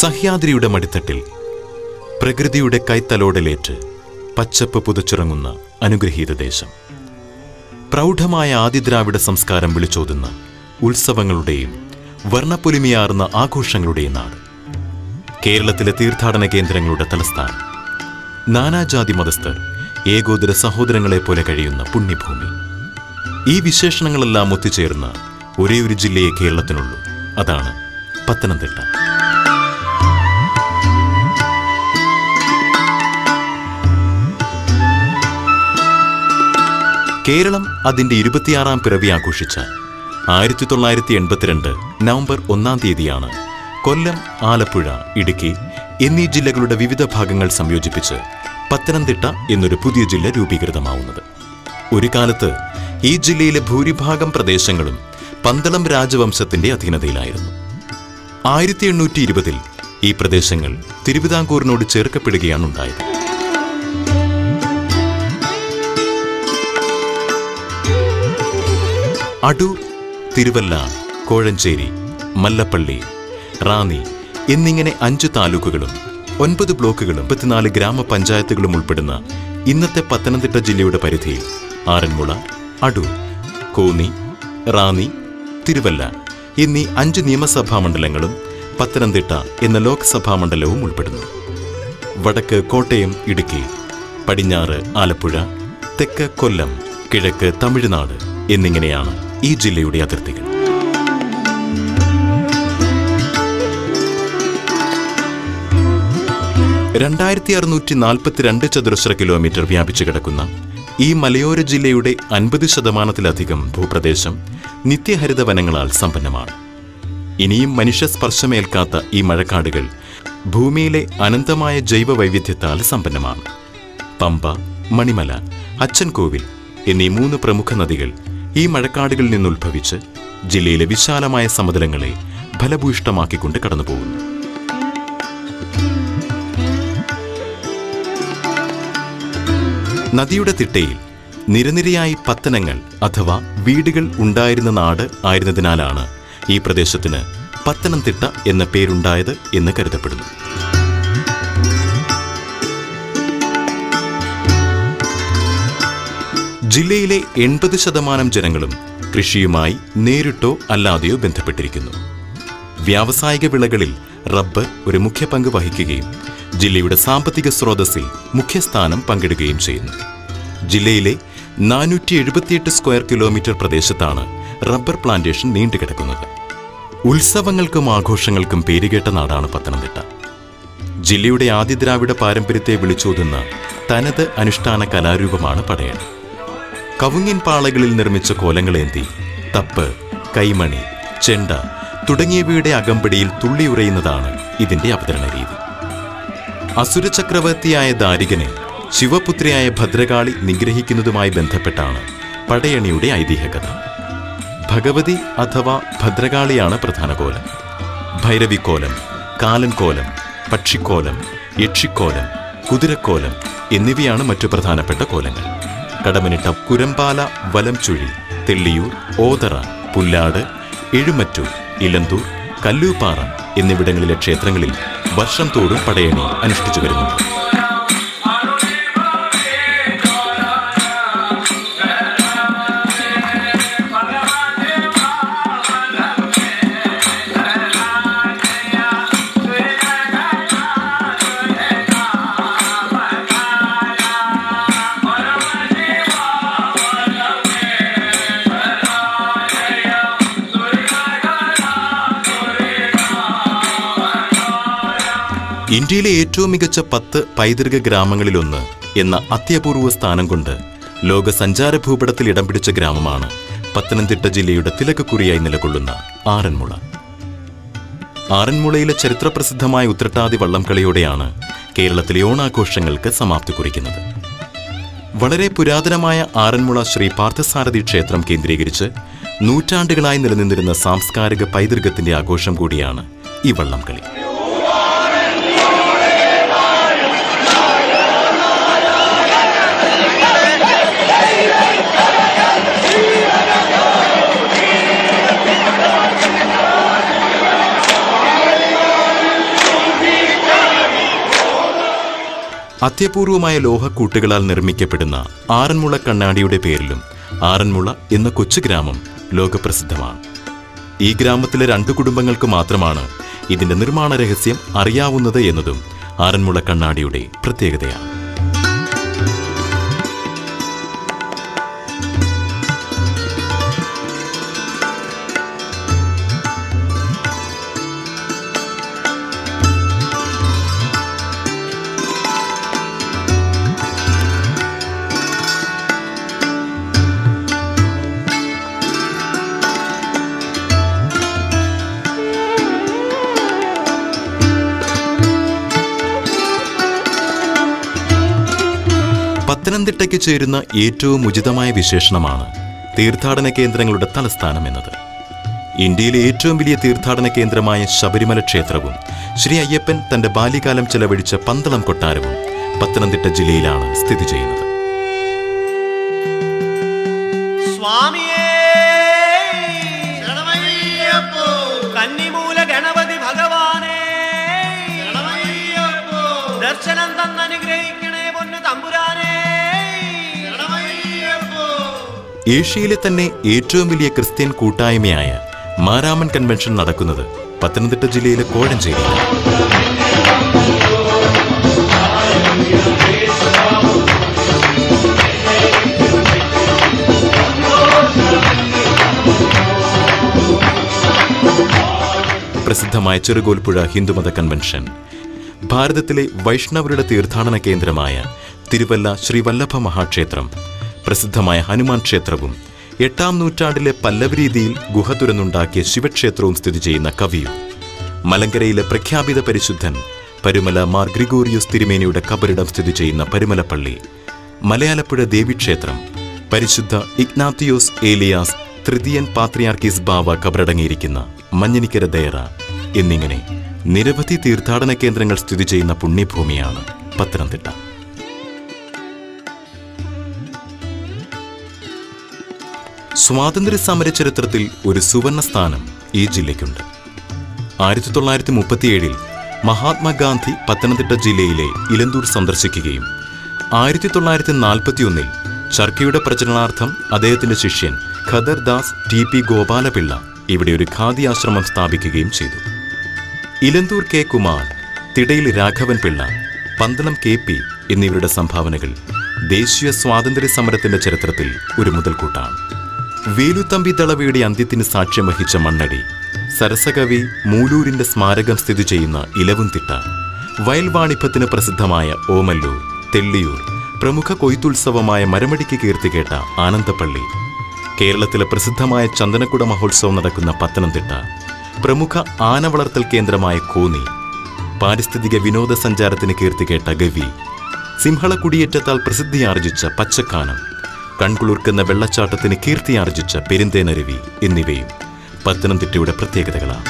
സഹ്യാദ്രിയുടെ മടിത്തട്ടിൽ പ്രകൃതിയുടെ കൈത്തലോടലേറ്റ് പച്ചപ്പ് പുതച്ചിറങ്ങുന്ന അനുഗ്രഹീത ദേശം പ്രൗഢമായ ആദിദ്രാവിഡ സംസ്കാരം വിളിച്ചോതുന്ന ഉത്സവങ്ങളുടെയും വർണ്ണപ്പൊലിമയാർന്ന ആഘോഷങ്ങളുടെയും നാട് കേരളത്തിലെ തീർത്ഥാടന കേന്ദ്രങ്ങളുടെ തലസ്ഥാനം നാനാജാതി മതസ്ഥർ ഏകോദര സഹോദരങ്ങളെ പോലെ കഴിയുന്ന പുണ്യഭൂമി ഈ വിശേഷണങ്ങളെല്ലാം ഒത്തുചേർന്ന ഒരേ ഒരു ജില്ലയെ കേരളത്തിനുള്ളൂ അതാണ് പത്തനംതിട്ട കേരളം അതിന്റെ ഇരുപത്തിയാറാം പിറവി ആഘോഷിച്ച ആയിരത്തി തൊള്ളായിരത്തി എൺപത്തിരണ്ട് നവംബർ ഒന്നാം തീയതിയാണ് കൊല്ലം ആലപ്പുഴ ഇടുക്കി എന്നീ ജില്ലകളുടെ വിവിധ ഭാഗങ്ങൾ സംയോജിപ്പിച്ച് പത്തനംതിട്ട എന്നൊരു പുതിയ ജില്ല രൂപീകൃതമാവുന്നത് ഒരു കാലത്ത് ഈ ജില്ലയിലെ ഭൂരിഭാഗം പ്രദേശങ്ങളും പന്തളം രാജവംശത്തിന്റെ അധീനതയിലായിരുന്നു ആയിരത്തി എണ്ണൂറ്റി ഇരുപതിൽ ഈ പ്രദേശങ്ങൾ തിരുവിതാംകൂറിനോട് ചേർക്കപ്പെടുകയാണ് ഉണ്ടായത് അടൂർ തിരുവല്ല കോഴഞ്ചേരി മല്ലപ്പള്ളി റാന്നി എന്നിങ്ങനെ അഞ്ച് താലൂക്കുകളും ഒൻപത് ബ്ലോക്കുകളും മുപ്പത്തിനാല് ഗ്രാമപഞ്ചായത്തുകളും ഉൾപ്പെടുന്ന ഇന്നത്തെ പത്തനംതിട്ട ജില്ലയുടെ പരിധിയിൽ ആറന്മുള അടൂർ കോന്നി റാന്നി തിരുവല്ല എന്നീ അഞ്ച് നിയമസഭാ മണ്ഡലങ്ങളും പത്തനംതിട്ട എന്ന ലോക്സഭാ മണ്ഡലവും ഉൾപ്പെടുന്നു വടക്ക് കോട്ടയം ഇടുക്കി പടിഞ്ഞാറ് ആലപ്പുഴ തെക്ക് കൊല്ലം കിഴക്ക് തമിഴ്നാട് എന്നിങ്ങനെയാണ് ഈ ജില്ലയുടെ അതിർത്തികൾ രണ്ടായിരത്തി അറുന്നൂറ്റി നാൽപ്പത്തിരണ്ട് ചതുരശ്ര കിലോമീറ്റർ വ്യാപിച്ചു കിടക്കുന്ന ഈ മലയോര ജില്ലയുടെ അൻപത് ശതമാനത്തിലധികം ഭൂപ്രദേശം നിത്യഹരിത വനങ്ങളാൽ സമ്പന്നമാണ് ഇനിയും മനുഷ്യസ്പർശമേൽക്കാത്ത ഈ മഴക്കാടുകൾ ഭൂമിയിലെ അനന്തമായ ജൈവ വൈവിധ്യത്താൽ സമ്പന്നമാണ് പമ്പ മണിമല അച്ചൻകോവിൽ എന്നീ മൂന്ന് പ്രമുഖ നദികൾ ഈ മഴക്കാടുകളിൽ നിന്നുത്ഭവിച്ച് ജില്ലയിലെ വിശാലമായ സമതലങ്ങളെ ഫലഭൂയിഷ്ടമാക്കിക്കൊണ്ട് കടന്നുപോകുന്നു നദിയുടെ തിട്ടയിൽ നിരനിരയായി പത്തനങ്ങൾ അഥവാ വീടുകൾ ഉണ്ടായിരുന്ന നാട് ആയിരുന്നതിനാലാണ് ഈ പ്രദേശത്തിന് പത്തനംതിട്ട എന്ന പേരുണ്ടായത് എന്ന് കരുതപ്പെടുന്നു ജില്ലയിലെ എൺപത് ശതമാനം ജനങ്ങളും കൃഷിയുമായി നേരിട്ടോ അല്ലാതെയോ ബന്ധപ്പെട്ടിരിക്കുന്നു വ്യാവസായിക വിളകളിൽ റബ്ബർ ഒരു മുഖ്യ പങ്ക് വഹിക്കുകയും ജില്ലയുടെ സാമ്പത്തിക സ്രോതസ്സിൽ മുഖ്യസ്ഥാനം പങ്കിടുകയും ചെയ്യുന്നു ജില്ലയിലെ നാനൂറ്റി എഴുപത്തിയെട്ട് സ്ക്വയർ കിലോമീറ്റർ പ്രദേശത്താണ് റബ്ബർ പ്ലാന്റേഷൻ നീണ്ടുകിടക്കുന്നത് ഉത്സവങ്ങൾക്കും ആഘോഷങ്ങൾക്കും പേരുകേട്ട നാടാണ് പത്തനംതിട്ട ജില്ലയുടെ ആദിദ്രാവിഡ പാരമ്പര്യത്തെ വിളിച്ചോതുന്ന തനത് അനുഷ്ഠാന കലാരൂപമാണ് പടയണി കവുങ്ങിൻ പാളകളിൽ നിർമ്മിച്ച കോലങ്ങളേന്തി തപ്പ് കൈമണി ചെണ്ട തുടങ്ങിയവയുടെ അകമ്പടിയിൽ തുള്ളിയുറയുന്നതാണ് ഇതിന്റെ അവതരണ രീതി അസുര ചക്രവർത്തിയായ ദാരികനെ ശിവപുത്രിയായ ഭദ്രകാളി നിഗ്രഹിക്കുന്നതുമായി ബന്ധപ്പെട്ടാണ് പടയണിയുടെ ഐതിഹ്യകഥ ഭഗവതി അഥവാ ഭദ്രകാളിയാണ് പ്രധാന കോലം ഭൈരവിക്കോലം കാലൻകോലം പക്ഷിക്കോലം യക്ഷിക്കോലം കുതിരക്കോലം എന്നിവയാണ് മറ്റു പ്രധാനപ്പെട്ട കോലങ്ങൾ കടമനിട്ട കുരമ്പാല വലംചുഴി തെള്ളിയൂർ ഓതറ പുല്ലാട് എഴുമറ്റൂർ ഇലന്തൂർ കല്ലൂപ്പാറ എന്നിവിടങ്ങളിലെ ക്ഷേത്രങ്ങളിൽ വർഷം തോറും പടയണി അനുഷ്ഠിച്ചു വരുന്നുണ്ട് ഇന്ത്യയിലെ ഏറ്റവും മികച്ച പത്ത് പൈതൃക ഗ്രാമങ്ങളിലൊന്ന് എന്ന അത്യപൂർവ സ്ഥാനം കൊണ്ട് ലോക സഞ്ചാര ഭൂപടത്തിൽ ഇടം പിടിച്ച ഗ്രാമമാണ് പത്തനംതിട്ട ജില്ലയുടെ തിലകക്കുറിയായി നിലകൊള്ളുന്ന ആറന്മുള ആറന്മുളയിലെ ചരിത്രപ്രസിദ്ധമായ ഉത്രട്ടാതി വള്ളംകളിയോടെയാണ് കേരളത്തിലെ ഓണാഘോഷങ്ങൾക്ക് സമാപ്തി കുറിക്കുന്നത് വളരെ പുരാതനമായ ആറന്മുള ശ്രീ പാർത്ഥസാരഥി ക്ഷേത്രം കേന്ദ്രീകരിച്ച് നൂറ്റാണ്ടുകളായി നിലനിന്നിരുന്ന സാംസ്കാരിക പൈതൃകത്തിന്റെ ആഘോഷം കൂടിയാണ് ഈ വള്ളംകളി അത്യപൂർവമായ ലോഹക്കൂട്ടുകളാൽ നിർമ്മിക്കപ്പെടുന്ന ആറന്മുള കണ്ണാടിയുടെ പേരിലും ആറന്മുള എന്ന കൊച്ചു ഗ്രാമം ലോകപ്രസിദ്ധമാണ് ഈ ഗ്രാമത്തിലെ രണ്ടു കുടുംബങ്ങൾക്ക് മാത്രമാണ് ഇതിന്റെ നിർമ്മാണ രഹസ്യം അറിയാവുന്നത് എന്നതും ആറന്മുള കണ്ണാടിയുടെ പ്രത്യേകതയാണ് പത്തനംതിട്ടയ്ക്ക് ചേരുന്ന ഏറ്റവും ഉചിതമായ വിശേഷണമാണ് തീർത്ഥാടന കേന്ദ്രങ്ങളുടെ തലസ്ഥാനം എന്നത് ഇന്ത്യയിലെ ഏറ്റവും വലിയ തീർത്ഥാടന കേന്ദ്രമായ ശബരിമല ക്ഷേത്രവും ശ്രീ അയ്യപ്പൻ തന്റെ ബാല്യകാലം ചെലവഴിച്ച പന്തളം കൊട്ടാരവും പത്തനംതിട്ട ജില്ലയിലാണ് സ്ഥിതി ചെയ്യുന്നത് സ്വാമിയേ കന്നിമൂല ഗണപതി ഭഗവാനേ ദർശനം തന്നനുഗ്രഹിക്കണേ പൊന്നു തമ്പുരാനേ ഏഷ്യയിലെ തന്നെ ഏറ്റവും വലിയ ക്രിസ്ത്യൻ കൂട്ടായ്മയായ മാരാമൻ കൺവെൻഷൻ നടക്കുന്നത് പത്തനംതിട്ട ജില്ലയിലെ കോഴഞ്ചേരിയിലാണ് പ്രസിദ്ധമായ ചെറുകോൽപ്പുഴ ഹിന്ദുമത കൺവെൻഷൻ ഭാരതത്തിലെ വൈഷ്ണവരുടെ തീർത്ഥാടന കേന്ദ്രമായ തിരുവല്ല ശ്രീവല്ലഭ മഹാക്ഷേത്രം പ്രസിദ്ധമായ ഹനുമാൻ ക്ഷേത്രവും എട്ടാം നൂറ്റാണ്ടിലെ പല്ലവ രീതിയിൽ ഗുഹ തുരന്നുണ്ടാക്കിയ ശിവക്ഷേത്രവും സ്ഥിതി ചെയ്യുന്ന കവിയും മലങ്കരയിലെ പ്രഖ്യാപിത പരിശുദ്ധൻ പരുമല മാർ ഗ്രിഗോറിയോസ് തിരുമേനിയുടെ കബറിടം സ്ഥിതി ചെയ്യുന്ന പരുമലപ്പള്ളി മലയാലപ്പുഴ ദേവീക്ഷേത്രം പരിശുദ്ധ ഇഗ്നാത്തിയോസ് ഏലിയാസ് തൃതീയൻ പാത്രിയാർക്കീസ് ബാവ കബറടങ്ങിയിരിക്കുന്ന മഞ്ഞനിക്കര ദയറ എന്നിങ്ങനെ നിരവധി തീർത്ഥാടന കേന്ദ്രങ്ങൾ സ്ഥിതി ചെയ്യുന്ന പുണ്യഭൂമിയാണ് പത്തനംതിട്ട സ്വാതന്ത്ര്യ സമര ചരിത്രത്തിൽ ഒരു സുവർണ സ്ഥാനം ഈ ജില്ലയ്ക്കുണ്ട് ആയിരത്തി തൊള്ളായിരത്തി മുപ്പത്തിയേഴിൽ മഹാത്മാഗാന്ധി പത്തനംതിട്ട ജില്ലയിലെ ഇലന്തൂർ സന്ദർശിക്കുകയും ആയിരത്തി തൊള്ളായിരത്തി നാൽപ്പത്തിയൊന്നിൽ ചർക്കയുടെ പ്രചരണാർത്ഥം അദ്ദേഹത്തിന്റെ ശിഷ്യൻ ഖദർ ദാസ് ടി പി ഗോപാലപിള്ള ഇവിടെ ഒരു ഖാദി ആശ്രമം സ്ഥാപിക്കുകയും ചെയ്തു Elanthoor K Kumar Thidayil Raghavan Pillai Pandalam K P എന്നിവരുടെ സംഭാവനകൾ ദേശീയ സ്വാതന്ത്ര്യ സമരത്തിന്റെ ചരിത്രത്തിൽ ഒരു മുതൽക്കൂട്ടാണ് വേലുത്തമ്പി ദളവയുടെ അന്ത്യത്തിന് സാക്ഷ്യം വഹിച്ച മണ്ണടി സരസകവി മൂലൂരിന്റെ സ്മാരകം സ്ഥിതി ചെയ്യുന്ന ഇലവുംതിട്ട വയൽവാണിഭത്തിന് പ്രസിദ്ധമായ ഓമല്ലൂർ തെള്ളിയൂർ പ്രമുഖ കൊയ്ത്തുത്സവമായ മരമടിക്ക് കീർത്തികേട്ട ആനന്ദപ്പള്ളി കേരളത്തിലെ പ്രസിദ്ധമായ ചന്ദനക്കുട മഹോത്സവം നടക്കുന്ന പത്തനംതിട്ട പ്രമുഖ ആന വളർത്തൽ കേന്ദ്രമായ കോന്നി പാരിസ്ഥിതിക വിനോദസഞ്ചാരത്തിന് കീർത്തികേട്ട ഗവി സിംഹള കുടിയേറ്റത്താൽ പ്രസിദ്ധിയാർജിച്ച പച്ചക്കാനം കൺകുളിർക്കുന്ന വെള്ളച്ചാട്ടത്തിന് കീർത്തിയാർജിച്ച പെരുന്തേനരുവി എന്നിവയും പത്തനംതിട്ടയുടെ പ്രത്യേകതകളാണ്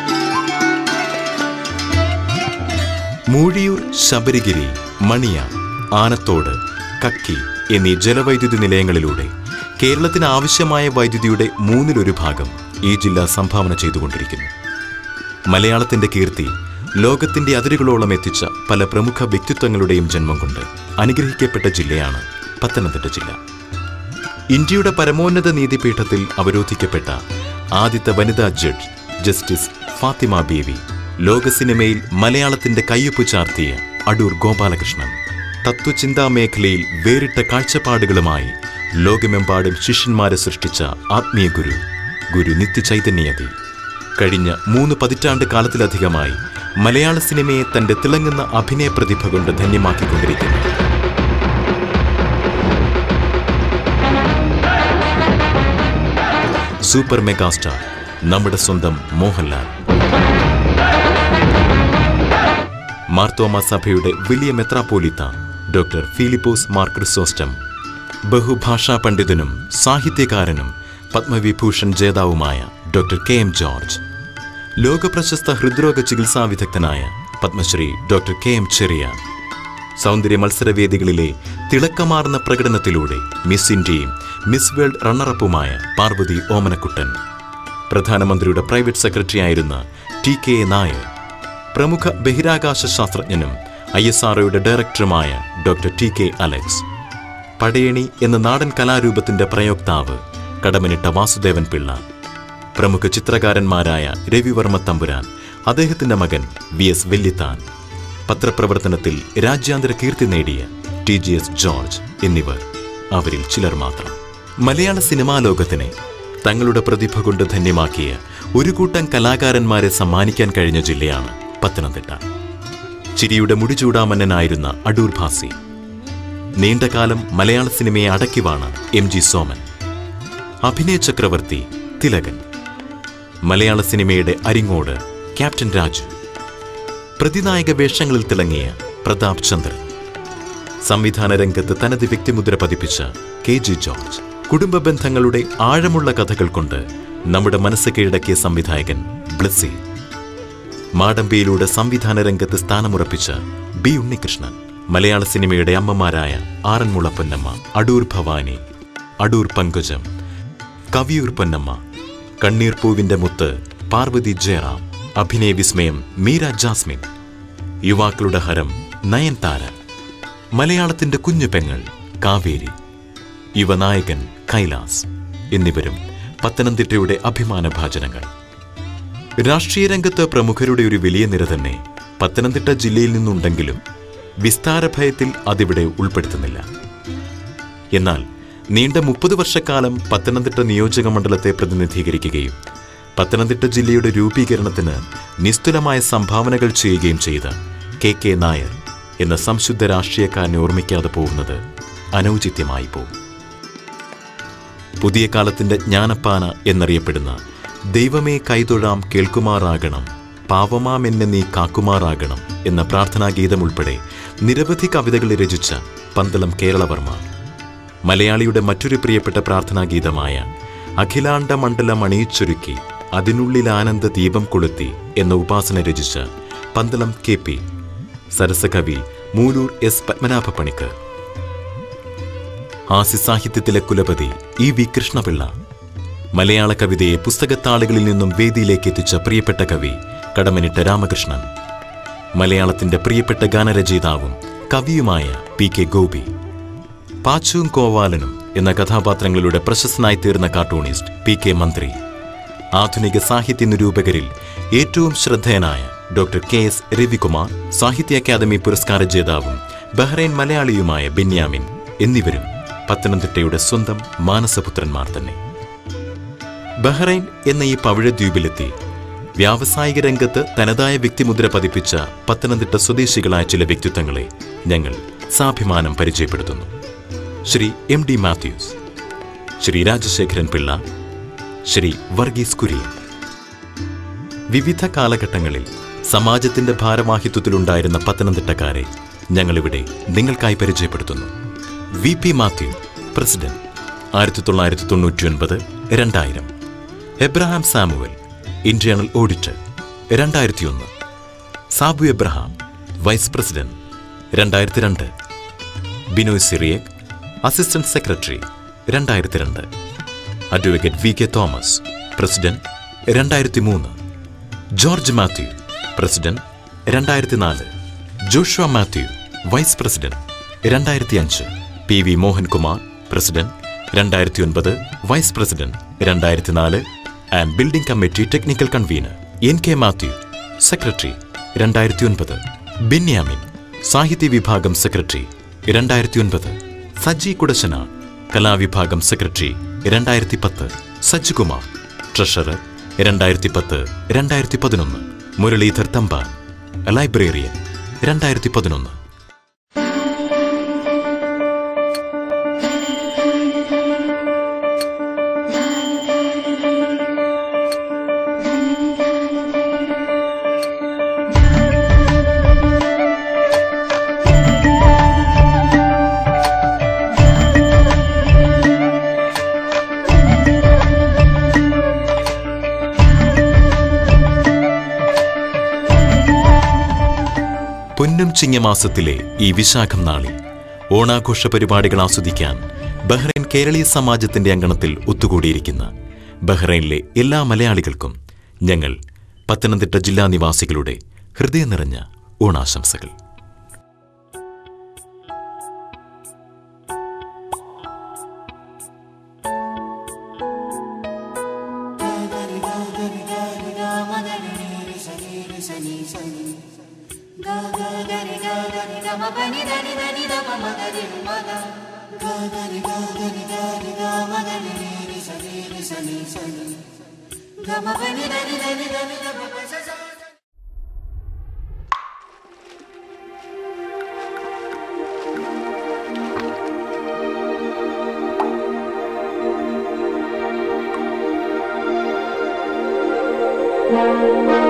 മൂഴിയൂർ ശബരിഗിരി മണിയ ആനത്തോട് കക്കി എന്നീ ജലവൈദ്യുതി നിലയങ്ങളിലൂടെ കേരളത്തിന് ആവശ്യമായ വൈദ്യുതിയുടെ മൂന്നിലൊരു ഭാഗം ഈ ജില്ല സംഭാവന ചെയ്തുകൊണ്ടിരിക്കുന്നു മലയാളത്തിന്റെ കീർത്തി ലോകത്തിന്റെ അതിരുകളോളം എത്തിച്ച പല പ്രമുഖ വ്യക്തിത്വങ്ങളുടെയും ജന്മം കൊണ്ട് അനുഗ്രഹിക്കപ്പെട്ട ജില്ലയാണ് പത്തനംതിട്ട ജില്ല ഇന്ത്യയുടെ പരമോന്നത നീതിപീഠത്തിൽ അവരോധിക്കപ്പെട്ട ആദ്യത്തെ വനിതാ ജഡ്ജ് ജസ്റ്റിസ് ഫാത്തിമ ബീവി ലോക സിനിമയിൽ മലയാളത്തിന്റെ കയ്യൊപ്പ് ചാർത്തിയ അടൂർ ഗോപാലകൃഷ്ണൻ തത്വചിന്താ മേഖലയിൽ വേറിട്ട കാഴ്ചപ്പാടുകളുമായി ലോകമെമ്പാടും ശിഷ്യന്മാരെ സൃഷ്ടിച്ച ആത്മീയ ഗുരു ഗുരു നിത്യചൈതന്യതി കഴിഞ്ഞ മൂന്ന് പതിറ്റാണ്ട് കാലത്തിലധികമായി മലയാള സിനിമയെ തന്റെ തിളങ്ങുന്ന അഭിനയ പ്രതിഭ കൊണ്ട് ധന്യമാക്കിക്കൊണ്ടിരിക്കുന്നു സൂപ്പർ മെഗാസ്റ്റാർ നമ്മുടെ സ്വന്തം മോഹൻലാൽ മാർത്തോമ സഭയുടെ വലിയ മെത്രാപ്പോലിത്ത ഡോക്ടർ ഫിലിപ്പോസ് മാർ ക്രിസോസ്റ്റം ബഹുഭാഷാ പണ്ഡിതനും സാഹിത്യകാരനും പത്മവിഭൂഷൺ ജേതാവുമായ ഡോക്ടർ കെ എം ജോർജ് ലോകപ്രശസ്ത ഹൃദ്രോഗ ചികിത്സാ വിദഗ്ധനായ പത്മശ്രീ ഡോക്ടർ കെ എം ചെറിയ സൗന്ദര്യ മത്സരവേദികളിലെ തിളക്കമാർന്ന പ്രകടനത്തിലൂടെ മിസ് ഇന്ത്യയും മിസ് വേൾഡ് റണ്ണറപ്പുമായ പാർവതി ഓമനക്കുട്ടൻ പ്രധാനമന്ത്രിയുടെ പ്രൈവറ്റ് സെക്രട്ടറി ആയിരുന്ന ടി കെ നായർ പ്രമുഖ ബഹിരാകാശ ശാസ്ത്രജ്ഞനും ഐ എസ് ആർഒയുടെ ഡയറക്ടറുമായ doctor T K Alex Padayani എന്ന നാടൻ കലാരൂപത്തിന്റെ പ്രയോക്താവ് കടമനിട്ട വാസുദേവൻ പിള്ള പ്രമുഖ ചിത്രകാരന്മാരായ രവിവർമ്മ തമ്പുരാൻ അദ്ദേഹത്തിന്റെ മകൻ വി എസ് വെല്ലിത്താൻ പത്രപ്രവർത്തനത്തിൽ രാജ്യാന്തര കീർത്തി നേടിയ ടി ജി എസ് ജോർജ് എന്നിവർ അവരിൽ ചിലർ മാത്രം മലയാള സിനിമാ ലോകത്തിനെ തങ്ങളുടെ പ്രതിഭ കൊണ്ട് ധന്യമാക്കിയ ഒരു കൂട്ടം കലാകാരന്മാരെ സമ്മാനിക്കാൻ കഴിഞ്ഞ ജില്ലയാണ് പത്തനംതിട്ട ചിരിയുടെ മുടിചൂടാമന്നനായിരുന്ന അടൂർ ഭാസി നീണ്ടകാലം മലയാള സിനിമയെ അടക്കിവാണ് എം ജി സോമൻ അഭിനയ ചക്രവർത്തി തിലകൻ മലയാള സിനിമയുടെ അരിങ്ങോട് ക്യാപ്റ്റൻ രാജു പ്രതിനായക വേഷങ്ങളിൽ തിളങ്ങിയ പ്രതാപ് ചന്ദ്രൻ സംവിധാന രംഗത്ത് തനത് വ്യക്തിമുദ്ര പതിപ്പിച്ച കെ ജി ജോർജ് കുടുംബ ബന്ധങ്ങളുടെ ആഴമുള്ള കഥകൾ കൊണ്ട് നമ്മുടെ മനസ്സ് കീഴടക്കിയ സംവിധായകൻ ബ്ലസ്സി മാടമ്പിയിലൂടെ സംവിധാന രംഗത്ത് സ്ഥാനമുറപ്പിച്ച ബി ഉണ്ണികൃഷ്ണൻ മലയാള സിനിമയുടെ അമ്മമാരായ ആറന്മുള പൊന്നമ്മ അടൂർ ഭവാനി അടൂർ പങ്കുജം കവിയൂർ പൊന്നമ്മ കണ്ണീർ പൂവിന്റെ മുത്ത് പാർവതി ജയറാം അഭിനയ വിസ്മയം മീര ജാസ്മിൻ യുവാക്കളുടെ ഹരം നയൻതാര മലയാളത്തിന്റെ കുഞ്ഞു പെങ്ങൾ കാവേരി യുവനായകൻ കൈലാസ് എന്നിവരും പത്തനംതിട്ടയുടെ അഭിമാന ഭാജനങ്ങൾ രാഷ്ട്രീയ രംഗത്ത് പ്രമുഖരുടെ ഒരു വലിയ നിര തന്നെ പത്തനംതിട്ട ജില്ലയിൽ നിന്നുണ്ടെങ്കിലും വിസ്താര ഭയത്തിൽ അതിവിടെ ഉൾപ്പെടുത്തുന്നില്ല എന്നാൽ നീണ്ട മുപ്പത് വർഷക്കാലം പത്തനംതിട്ട നിയോജക മണ്ഡലത്തെ പ്രതിനിധീകരിക്കുകയും പത്തനംതിട്ട ജില്ലയുടെ രൂപീകരണത്തിന് നിസ്തുലമായ സംഭാവനകൾ ചെയ്യുകയും ചെയ്ത കെ കെ നായർ എന്ന സംശുദ്ധ രാഷ്ട്രീയക്കാരനെ ഓർമ്മിക്കാതെ പോകുന്നത് അനൗചിത്യമായി പോകും പുതിയ കാലത്തിന്റെ ജ്ഞാനപ്പാന എന്നറിയപ്പെടുന്ന ദൈവമേ കൈതൊഴാം കേൾക്കുമാറാകണം പാവമാം എന്നെ നീ കാക്കുമാറാകണം എന്ന പ്രാർത്ഥനാഗീതം ഉൾപ്പെടെ നിരവധി കവിതകൾ രചിച്ച പന്തളം കേരളവർമ്മ മലയാളിയുടെ മറ്റൊരു പ്രിയപ്പെട്ട പ്രാർത്ഥനാഗീതമായ അഖിലാണ്ട മണ്ഡലം അണിയിച്ചൊരുക്കി അതിനുള്ളിൽ ആനന്ദ ദീപം കൊളുത്തി എന്ന ഉപാസന രചിച്ച പന്തളം കെ പി സരസകവി മൂലൂർ എസ് പത്മനാഭ പണിക്കർ ഹാസ്യസാഹിത്യത്തിലെ കുലപതി ഇ വി കൃഷ്ണപിള്ള മലയാള കവിതയെ പുസ്തകത്താളുകളിൽ നിന്നും വേദിയിലേക്ക് എത്തിച്ച പ്രിയപ്പെട്ട കവി കടമനിട്ട രാമകൃഷ്ണൻ മലയാളത്തിന്റെ പ്രിയപ്പെട്ട ഗാനരചയിതാവും കവിയുമായ പി കെ ഗോപി പാച്ചുവും കോവാലനും എന്ന കഥാപാത്രങ്ങളുടെ പ്രശസ്തനായി തീർന്ന കാർട്ടൂണിസ്റ്റ് പി കെ മന്ത്രി ആധുനിക സാഹിത്യ നിരൂപകരിൽ ഏറ്റവും ശ്രദ്ധേയനായ ഡോക്ടർ കെ എസ് രവികുമാർ സാഹിത്യ അക്കാദമി പുരസ്കാര ജേതാവും ബഹ്റൈൻ മലയാളിയുമായ ബെന്യാമിൻ എന്നിവരും പത്തനംതിട്ടയുടെ സ്വന്തം മാനസപുത്രന്മാർ തന്നെ ബഹ്റൈൻ എന്ന ഈ പവിഴദ്വീപിലെത്തി വ്യാവസായിക രംഗത്ത് തനതായ വ്യക്തിമുദ്ര പതിപ്പിച്ച പത്തനംതിട്ട സ്വദേശികളായ ചില വ്യക്തിത്വങ്ങളെ ഞങ്ങൾ സാഭിമാനം പരിചയപ്പെടുത്തുന്നു Shri M D Mathews Shri Rajasekharan Pillai Shri Varghese Kurian വിവിധ കാലഘട്ടങ്ങളിൽ സമാജത്തിന്റെ ഭാരവാഹിത്വത്തിലുണ്ടായിരുന്ന പത്തനംതിട്ടക്കാരെ ഞങ്ങളിവിടെ നിങ്ങൾക്കായി പരിചയപ്പെടുത്തുന്നു വി പി മാത്യു പ്രസിഡന്റ് ആയിരത്തി തൊള്ളായിരത്തി തൊണ്ണൂറ്റി ഒൻപത് രണ്ടായിരം എബ്രഹാം സാമുവൽ ഇന്റേണൽ ഓഡിറ്റർ രണ്ടായിരത്തി ഒന്ന് സാബു എബ്രഹാം വൈസ് പ്രസിഡന്റ് രണ്ടായിരത്തി രണ്ട് ബിനോയ് സിറിയക് അസിസ്റ്റന്റ് സെക്രട്ടറി രണ്ടായിരത്തി രണ്ട് advocate V K Thomas president രണ്ടായിരത്തി മൂന്ന് ജോർജ് മാത്യു പ്രസിഡന്റ് രണ്ടായിരത്തി നാല് ജോഷുവ മാത്യു വൈസ് പ്രസിഡന്റ് രണ്ടായിരത്തി അഞ്ച് പി വി മോഹൻകുമാർ പ്രസിഡന്റ് രണ്ടായിരത്തി ഒൻപത് വൈസ് പ്രസിഡന്റ് രണ്ടായിരത്തി നാല് and building committee technical convener N K Mathew secretary രണ്ടായിരത്തി ഒൻപത് ബെന്യാമിൻ സാഹിത്യ വിഭാഗം സെക്രട്ടറി രണ്ടായിരത്തി ഒൻപത് സജി കുടശന കലാവിഭാഗം സെക്രട്ടറി രണ്ടായിരത്തി പത്ത് സജ്കുമാർ ട്രഷറർ രണ്ടായിരത്തി പത്ത് രണ്ടായിരത്തി പതിനൊന്ന് മുരളീധർ തമ്പാൻ ലൈബ്രറിയൻ രണ്ടായിരത്തി പതിനൊന്ന് പൊന്നും ചിങ്ങമാസത്തിലെ ഈ വിശാഖം നാളിൽ ഓണാഘോഷ പരിപാടികൾ ആസ്വദിക്കാൻ ബഹ്റൈൻ കേരളീയ സമാജത്തിന്റെ അങ്കണത്തിൽ ഒത്തുകൂടിയിരിക്കുന്ന ബഹ്റൈനിലെ എല്ലാ മലയാളികൾക്കും ഞങ്ങൾ പത്തനംതിട്ട ജില്ലാ നിവാസികളുടെ ഹൃദയം നിറഞ്ഞ ഓണാശംസകൾ Thank